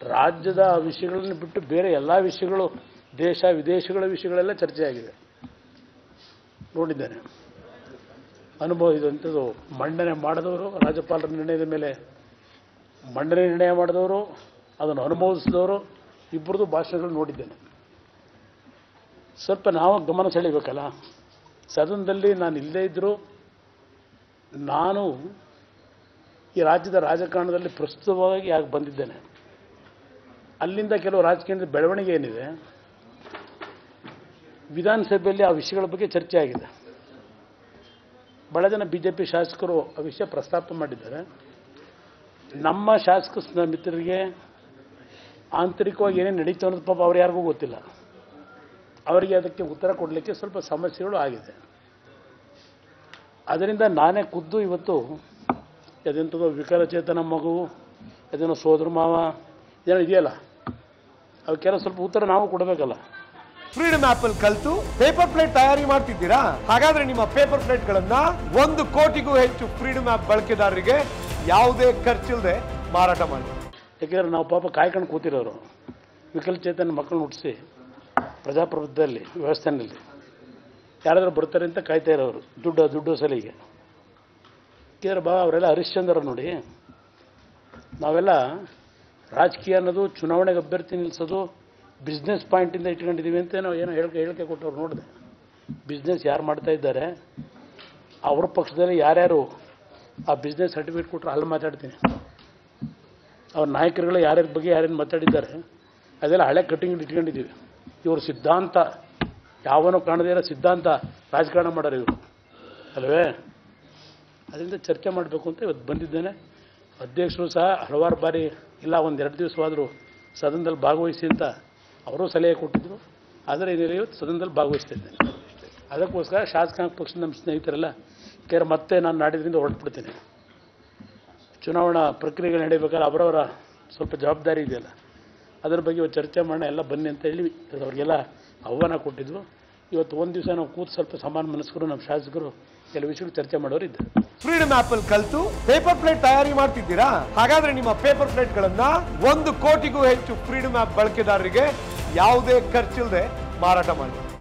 ರಾಜ್ಯದ ವಿಷಯಗಳನ್ನು ಬಿಟ್ಟು ಬೇರೆ ಎಲ್ಲ ವಿಷಯಗಳು ದೇಶ ವಿದೇಶಗಳ ವಿಷಯಗಳೆಲ್ಲ ಚರ್ಚೆ ಆಗಿದೆ ನೋಡಿದ್ದೇನೆ ಅನುಭವ ಇದಂಥದ್ದು ಮಂಡನೆ ಮಾಡಿದವರು ರಾಜ್ಯಪಾಲರ ನಿರ್ಣಯದ ಮೇಲೆ ಮಂಡನೆ ನಿರ್ಣಯ ಮಾಡಿದವರು ಅದನ್ನು ಅನುಭವಿಸಿದವರು ಇಬ್ಬರದು ಭಾಷಣಗಳು ನೋಡಿದ್ದೇನೆ ಸ್ವಲ್ಪ ನಾವು ಗಮನ ಸೆಳಿಬೇಕಲ್ಲ ಸದನದಲ್ಲಿ ನಾನು ಇಲ್ಲದೇ ಇದ್ದರೂ ನಾನು ಈ ರಾಜ್ಯದ ರಾಜಕಾರಣದಲ್ಲಿ ಪ್ರಸ್ತುತವಾಗಿ ಯಾಕೆ ಬಂದಿದ್ದೇನೆ ಅಲ್ಲಿಂದ ಕೆಲವು ರಾಜಕೀಯದ ಬೆಳವಣಿಗೆ ಏನಿದೆ ವಿಧಾನಸಭೆಯಲ್ಲಿ ಆ ವಿಷಯಗಳ ಬಗ್ಗೆ ಚರ್ಚೆ ಆಗಿದೆ ಬಹಳ ಜನ ಬಿ ಜೆ ಪಿ ಶಾಸಕರು ಆ ವಿಷಯ ಪ್ರಸ್ತಾಪ ಮಾಡಿದ್ದಾರೆ ನಮ್ಮ ಶಾಸಕ ಸ್ನ- ಮಿತ್ರರಿಗೆ ಆಂತರಿಕವಾಗಿ ಏನೇನು ನಡೀತು ಅನ್ನೋದು ಪಾಪ ಅವ್ರು ಯಾರಿಗೂ ಗೊತ್ತಿಲ್ಲ ಅವರಿಗೆ ಅದಕ್ಕೆ ಉತ್ತರ ಕೊಡಲಿಕ್ಕೆ ಸ್ವಲ್ಪ ಸಮಸ್ಯೆಗಳು ಆಗಿದೆ ಅದರಿಂದ ನಾನೇ ಖುದ್ದು ಇವತ್ತು ಅದೆಂಥದೋ ವಿಕಲಚೇತನ ಮಗು ಅದೇನೋ ಸೋದರ ಮಾವ ಏನೋ ಇದೆಯಲ್ಲ ಅವಕ್ಕೆಲ್ಲ ಸ್ವಲ್ಪ ಉತ್ತರ ನಾವು ಕೊಡಬೇಕಲ್ಲ ಫ್ರೀಡಮ್ ಆಪ್ ಅಲ್ಲಿ ಕಲ್ತು ಪೇಪರ್ ಪ್ಲೇಟ್ ತಯಾರಿ ಮಾಡ್ತಿದ್ದೀರಾ ಹಾಗಾದ್ರೆ ನಿಮ್ಮ ಪೇಪರ್ ಪ್ಲೇಟ್ ಗಳನ್ನ ಒಂದು ಕೋಟಿಗೂ ಹೆಚ್ಚು ಫ್ರೀಡಮ್ ಆಪ್ ಬಳಕೆದಾರರಿಗೆ ಯಾವುದೇ ಖರ್ಚಿಲ್ಲದೆ ಮಾರಾಟ ಮಾಡಿ ಯಾಕೆಂದ್ರೆ ನಾವು ಪಾಪ ಕಾಯ್ಕೊಂಡು ಕೂತಿರೋರು ವಿಕಲಚೇತನ ಮಕ್ಕಳನ್ನ ಹುಟ್ಟಿಸಿ ಪ್ರಜಾಪ್ರಭುತ್ವದಲ್ಲಿ ವ್ಯವಸ್ಥೆನಲ್ಲಿ ಯಾರಾದರೂ ಬರ್ತಾರೆ ಅಂತ ಕಾಯ್ತಾ ಇರೋರು ದುಡ್ಡು ದುಡ್ಡು ಸಲಿಗೆ ಯಾಕೆಂದ್ರೆ ಬಾ ಅವರೆಲ್ಲ ಹರಿಶ್ಚಂದ್ರ ನೋಡಿ ನಾವೆಲ್ಲ ರಾಜಕೀಯ ಅನ್ನೋದು ಚುನಾವಣೆಗೆ ಅಭ್ಯರ್ಥಿ ನಿಲ್ಲಿಸೋದು ಬಿಸ್ನೆಸ್ ಪಾಯಿಂಟಿಂದ ಇಟ್ಕೊಂಡಿದ್ದೀವಿ ಅಂತ ಏನೋ ಏನೋ ಹೇಳಿಕೆ ಹೇಳಿಕೆ ಕೊಟ್ಟವ್ರು ನೋಡಿದೆ ಬಿಸ್ನೆಸ್ ಯಾರು ಮಾಡ್ತಾ ಇದ್ದಾರೆ ಅವ್ರ ಪಕ್ಷದಲ್ಲಿ ಯಾರ್ಯಾರು ಆ ಬಿಸ್ನೆಸ್ ಸರ್ಟಿಫಿಕೇಟ್ ಕೊಟ್ಟರು ಅಲ್ಲಿ ಮಾತಾಡ್ತೀನಿ ಅವ್ರ ನಾಯಕರುಗಳು ಯಾರ್ಯಾರ ಬಗ್ಗೆ ಯಾರೇನು ಮಾತಾಡಿದ್ದಾರೆ ಅದೆಲ್ಲ ಹಳೆ ಕಟ್ಟಿಂಗ್ ಇಟ್ಕೊಂಡಿದ್ದೀವಿ ಇವರು ಸಿದ್ಧಾಂತ ಯಾವನೂ ಕಾಣದೇ ಇರೋ ಸಿದ್ಧಾಂತ ರಾಜಕಾರಣ ಮಾಡೋರು ಇವರು ಅಲ್ವೇ ಅದರಿಂದ ಚರ್ಚೆ ಮಾಡಬೇಕು ಅಂತ ಇವತ್ತು ಬಂದಿದ್ದೇನೆ ಅಧ್ಯಕ್ಷರು ಸಹ ಹಲವಾರು ಬಾರಿ ಇಲ್ಲ ಒಂದು ಎರಡು ದಿವಸವಾದರೂ ಸದನದಲ್ಲಿ ಭಾಗವಹಿಸಿ ಅಂತ ಅವರು ಸಲಹೆ ಕೊಟ್ಟಿದ್ದರು ಆದರೆ ಇದರಲ್ಲಿ ಇವತ್ತು ಸದನದಲ್ಲಿ ಭಾಗವಹಿಸ್ತಾ ಇದ್ದೇನೆ ಅದಕ್ಕೋಸ್ಕರ ಶಾಸಕಾಂಗ ಪಕ್ಷದ ನಮ್ಮ ಸ್ನೇಹಿತರೆಲ್ಲ ಕೇರ್ ಮತ್ತೆ ನಾನು ನಾಡಿದ್ರಿಂದ ಹೊರಟ್ಬಿಡ್ತೀನಿ ಚುನಾವಣಾ ಪ್ರಕ್ರಿಯೆಗಳು ನಡೀಬೇಕಾದ್ರೆ ಅವರವರ ಸ್ವಲ್ಪ ಜವಾಬ್ದಾರಿ ಇದೆಯಲ್ಲ ಅದರ ಬಗ್ಗೆ ಇವತ್ತು ಚರ್ಚೆ ಮಾಡೋಣ ಎಲ್ಲ ಬನ್ನಿ ಅಂತ ಹೇಳಿ ಅವ್ರಿಗೆಲ್ಲ ಆಹ್ವಾನ ಕೊಟ್ಟಿದ್ವು ಇವತ್ತು ಒಂದು ದಿವಸ ನಾವು ಕೂತು ಸ್ವಲ್ಪ ಸಮಾನ ಮನಸ್ಕರು ನಮ್ಮ ಶಾಸಕರು ಕೆಲವು ವಿಷಯಗಳು ಚರ್ಚೆ ಮಾಡೋರು ಇದ್ದಾರೆ ಫ್ರೀಡಮ್ ಆಪ್ ಅಲ್ಲಿ ಕಲ್ತು ಪೇಪರ್ ಪ್ಲೇಟ್ ತಯಾರಿ ಮಾಡ್ತಿದ್ದೀರಾ ಹಾಗಾದ್ರೆ ನಿಮ್ಮ ಪೇಪರ್ ಪ್ಲೇಟ್ ಗಳನ್ನ ಒಂದು ಕೋಟಿಗೂ ಹೆಚ್ಚು ಫ್ರೀಡಮ್ ಆಪ್ ಬಳಕೆದಾರರಿಗೆ ಯಾವುದೇ ಖರ್ಚಿಲ್ಲದೆ ಮಾರಾಟ ಮಾಡಿ